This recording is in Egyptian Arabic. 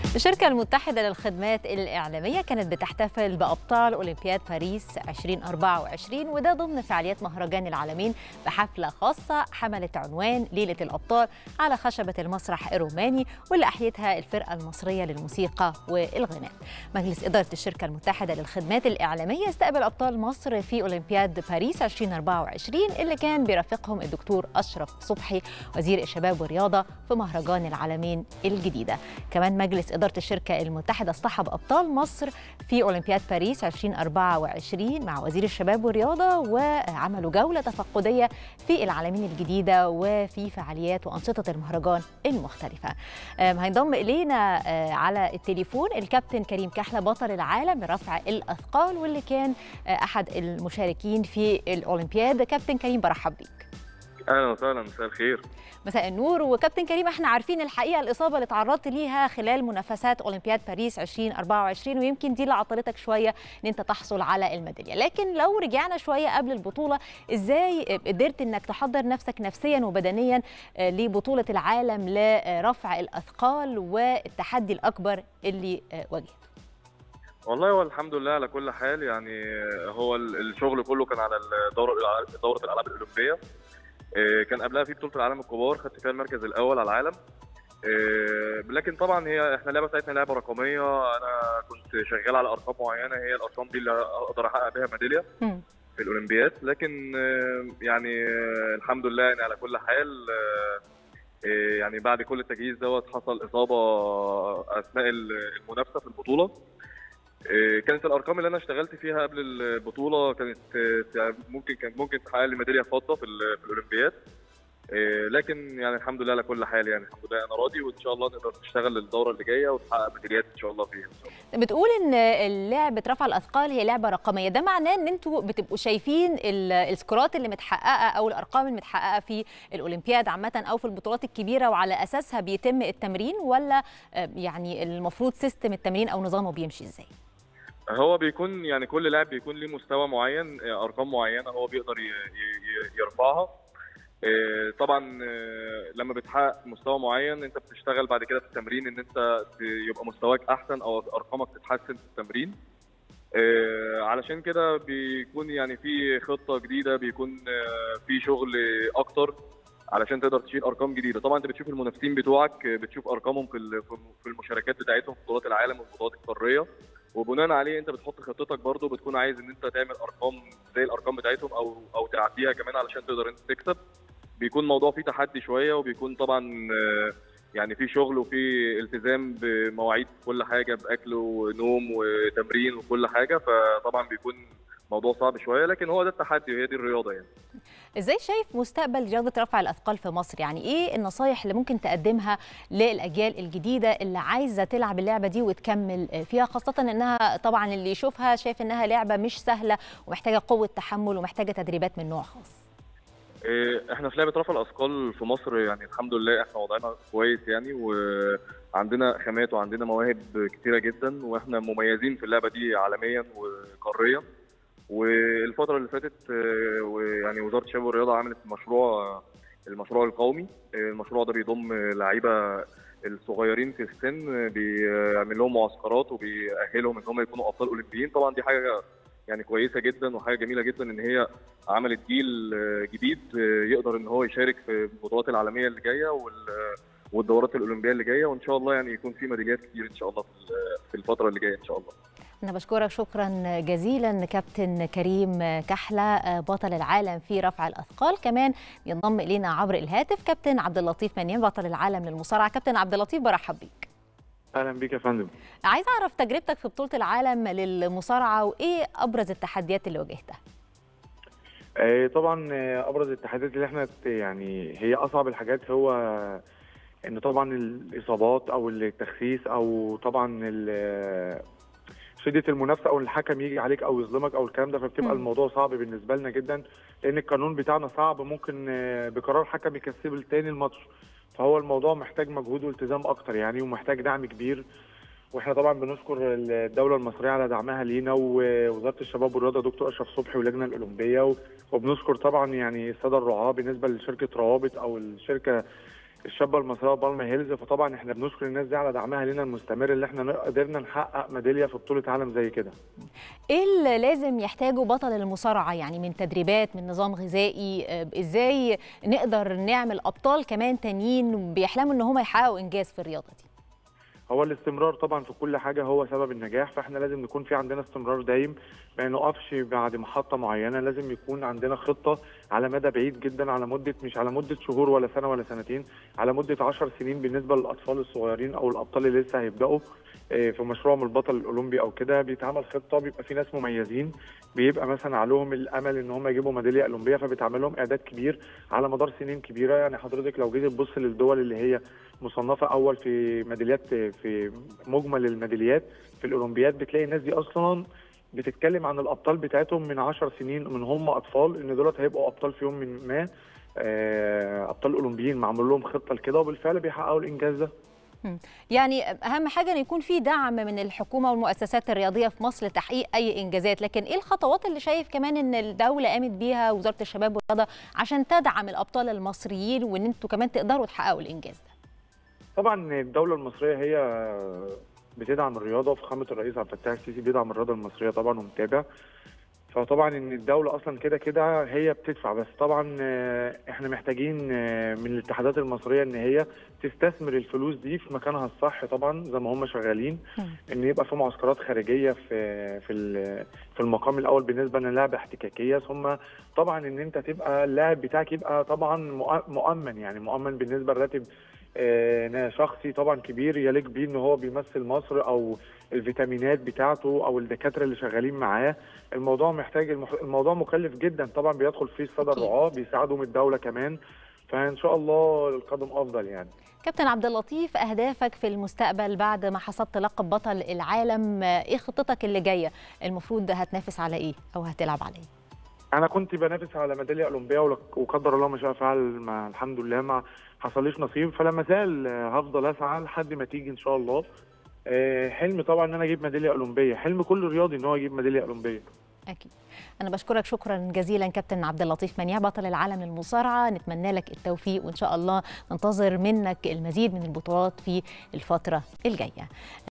الشركة المتحدة للخدمات الإعلامية كانت بتحتفل بأبطال أولمبياد باريس 2024 وده ضمن فعاليات مهرجان العالمين بحفلة خاصة حملت عنوان ليلة الأبطال على خشبة المسرح الروماني واللي أحيتها الفرقة المصرية للموسيقى والغناء. مجلس إدارة الشركة المتحدة للخدمات الإعلامية استقبل أبطال مصر في أولمبياد باريس 2024 اللي كان بيرافقهم الدكتور أشرف صبحي وزير الشباب والرياضة في مهرجان العالمين الجديدة. كمان مجلس إدارة الشركة المتحدة اصطحب أبطال مصر في أولمبياد باريس 2024 مع وزير الشباب والرياضة وعملوا جولة تفقدية في العالمين الجديدة وفي فعاليات وأنشطة المهرجان المختلفة هينضم إلينا على التليفون الكابتن كريم كحلة بطل العالم لرفع الأثقال واللي كان أحد المشاركين في الأولمبياد كابتن كريم برحب بيك اهلا وسهلا مساء الخير مساء النور وكابتن كريم احنا عارفين الحقيقه الاصابه اللي تعرضت ليها خلال منافسات اولمبياد باريس 2024 ويمكن دي اللي عطلتك شويه ان انت تحصل على الميداليه لكن لو رجعنا شويه قبل البطوله ازاي قدرت انك تحضر نفسك نفسيا وبدنيا لبطوله العالم لرفع الاثقال والتحدي الاكبر اللي واجهته والله هو الحمد لله على كل حال يعني هو الشغل كله كان على دوره دوره الالعاب الاولمبيه كان قبلها في بطوله العالم الكبار خدت فيها المركز الاول على العالم لكن طبعا هي احنا اللعبه بتاعتنا لعبه رقميه انا كنت شغال على ارقام معينه هي الارقام دي اللي اقدر احقق بيها ميداليه في الاولمبياد لكن يعني الحمد لله يعني على كل حال يعني بعد كل التجهيز دوت حصل اصابه اثناء المنافسه في البطوله كانت الارقام اللي انا اشتغلت فيها قبل البطوله كانت ممكن كانت ممكن تحقق لي ميداليه فضه في, في الاولمبياد لكن يعني الحمد لله على كل حال يعني الحمد لله انا راضي وان شاء الله نقدر نشتغل للدوره اللي جايه ونحقق ميداليات ان شاء الله فيها ان شاء الله. بتقول ان لعبه رفع الاثقال هي لعبه رقميه ده معناه ان انتوا بتبقوا شايفين السكورات اللي متحققه او الارقام اللي متحققه في الاولمبياد عامه او في البطولات الكبيره وعلى اساسها بيتم التمرين ولا يعني المفروض سيستم التمرين او نظامه بيمشي ازاي؟ هو بيكون يعني كل لاعب بيكون ليه مستوى معين ارقام معينه هو بيقدر يرفعها طبعا لما بتحقق مستوى معين انت بتشتغل بعد كده في التمرين ان انت يبقى مستواك احسن او ارقامك تتحسن في التمرين علشان كده بيكون يعني في خطه جديده بيكون في شغل اكتر علشان تقدر تشيل ارقام جديده طبعا انت بتشوف المنافسين بتوعك بتشوف ارقامهم في في المشاركات بتاعتهم في بطولات العالم والبطولات القاريه وبناء عليه انت بتحط خطتك برضو بتكون عايز ان انت تعمل ارقام زي الارقام بتاعتهم او او تعديها كمان علشان تقدر انت تكسب بيكون الموضوع فيه تحدي شويه وبيكون طبعا يعني في شغل وفي التزام بمواعيد كل حاجه باكل ونوم وتمرين وكل حاجه فطبعا بيكون موضوع صعب شويه لكن هو ده التحدي وهي دي الرياضه يعني ازاي شايف مستقبل رياضه رفع الاثقال في مصر يعني ايه النصايح اللي ممكن تقدمها للاجيال الجديده اللي عايزه تلعب اللعبه دي وتكمل فيها خاصه انها طبعا اللي يشوفها شايف انها لعبه مش سهله ومحتاجه قوه تحمل ومحتاجه تدريبات من نوع خاص احنا في لعبه رفع الاثقال في مصر يعني الحمد لله احنا وضعنا كويس يعني وعندنا خامات وعندنا مواهب كتيره جدا واحنا مميزين في اللعبه دي عالميا وقاريا والفتره اللي فاتت ويعني وزاره الشباب والرياضه عملت مشروع المشروع القومي المشروع ده بيضم لعيبه الصغيرين في السن بيعمل لهم معسكرات وبيأهلهم ان هم يكونوا ابطال اولمبيين طبعا دي حاجه يعني كويسه جدا وحاجه جميله جدا ان هي عملت جيل جديد يقدر ان هو يشارك في البطولات العالميه اللي جايه والدورات الاولمبيه اللي جايه وان شاء الله يعني يكون في ميداليات كتير ان شاء الله في الفتره اللي جايه ان شاء الله أنا بشكرك شكرا جزيلا كابتن كريم كحلة بطل العالم في رفع الأثقال كمان ينضم إلينا عبر الهاتف كابتن عبد اللطيف منيان بطل العالم للمصارعة كابتن عبد اللطيف برحب بيك اهلا بيك يا فندم عايز اعرف تجربتك في بطوله العالم للمصارعه وايه ابرز التحديات اللي واجهتها آه طبعا ابرز التحديات اللي احنا يعني هي اصعب الحاجات هو ان طبعا الاصابات او التخسيس او طبعا شده المنافسه او الحكم يجي عليك او يظلمك او الكلام ده فبتبقى الموضوع صعب بالنسبه لنا جدا لان القانون بتاعنا صعب ممكن بقرار حكم يكسب التاني الماتش فهو الموضوع محتاج مجهود والتزام اكتر يعني ومحتاج دعم كبير واحنا طبعا بنشكر الدوله المصريه على دعمها لينا ووزاره الشباب والرياضه دكتور اشرف صبحي واللجنه الاولمبيه وبنشكر طبعا يعني الساده الرعاه بالنسبه لشركه روابط او الشركه الشابه المصريه بالما هيلز فطبعا احنا بنشكر الناس دي على دعمها لنا المستمر اللي احنا قدرنا نحقق ميداليه في بطوله عالم زي كده ايه اللي لازم يحتاجه بطل المصارعه يعني من تدريبات من نظام غذائي آه، ازاي نقدر نعمل ابطال كمان تانيين بيحلموا ان هم يحققوا انجاز في الرياضه دي هو الاستمرار طبعا في كل حاجه هو سبب النجاح فاحنا لازم نكون في عندنا استمرار دايم ما نقفش بعد محطه معينه لازم يكون عندنا خطه على مدى بعيد جدا على مده مش على مده شهور ولا سنه ولا سنتين على مده 10 سنين بالنسبه للاطفال الصغيرين او الابطال اللي لسه هيبداوا آه، في مشروعهم البطل الاولمبي او كده بيتعمل خطه بيبقى في ناس مميزين بيبقى مثلا عليهم الامل ان هم يجيبوا ميداليه اولمبيه فبيتعمل لهم اعداد كبير على مدار سنين كبيره يعني حضرتك لو جيت تبص للدول اللي هي مصنفه اول في ميداليات في مجمل الميداليات في الاولمبياد بتلاقي الناس دي اصلا بتتكلم عن الابطال بتاعتهم من 10 سنين من هم اطفال ان دولت هيبقوا ابطال في يوم من ما آه، ابطال اولمبيين معمول لهم خطه لكده وبالفعل بيحققوا الانجاز ده يعني اهم حاجه ان يكون في دعم من الحكومه والمؤسسات الرياضيه في مصر لتحقيق اي انجازات لكن ايه الخطوات اللي شايف كمان ان الدوله قامت بيها وزاره الشباب والرياضه عشان تدعم الابطال المصريين وان انتوا كمان تقدروا تحققوا الانجاز ده طبعا الدوله المصريه هي بتدعم الرياضه وفخامه الرئيس عبد الفتاح السيسي بيدعم الرياضه المصريه طبعا ومتابع فطبعا ان الدوله اصلا كده كده هي بتدفع بس طبعا آه، احنا محتاجين آه، من الاتحادات المصريه ان هي تستثمر الفلوس دي في مكانها الصح طبعا زي ما هم شغالين ان يبقى في معسكرات خارجيه في في ال- في المقام الاول بالنسبه للاعب احتكاكيه ثم طبعا ان انت تبقى اللاعب بتاعك يبقى طبعا مؤ- مؤمن يعني مؤمن بالنسبه لراتب آه، شخصي طبعا كبير يليق بيه ان هو بيمثل مصر او الفيتامينات بتاعته او الدكاتره اللي شغالين معاه الموضوع محتاج المح- الموضوع مكلف جدا طبعا بيدخل فيه الساده أكيد. الرعاه بيساعدهم الدوله كمان فان شاء الله القادم افضل يعني كابتن عبد اللطيف اهدافك في المستقبل بعد ما حصدت لقب بطل العالم ايه خطتك اللي جايه المفروض هتنافس على ايه او هتلعب على ايه انا كنت بنافس على ميداليه اولمبيه ولك- وقدر الله ما شاء فعل ما الحمد لله ما حصليش نصيب فلما زال آه، هفضل اسعى لحد ما تيجي ان شاء الله آه، حلمي طبعا ان انا اجيب ميداليه اولمبيه حلم كل رياضي ان هو يجيب ميداليه اولمبيه اكيد انا بشكرك شكرا جزيلا كابتن عبد اللطيف منيع بطل العالم للمصارعه نتمنى لك التوفيق وان شاء الله ننتظر منك المزيد من البطولات في الفتره الجايه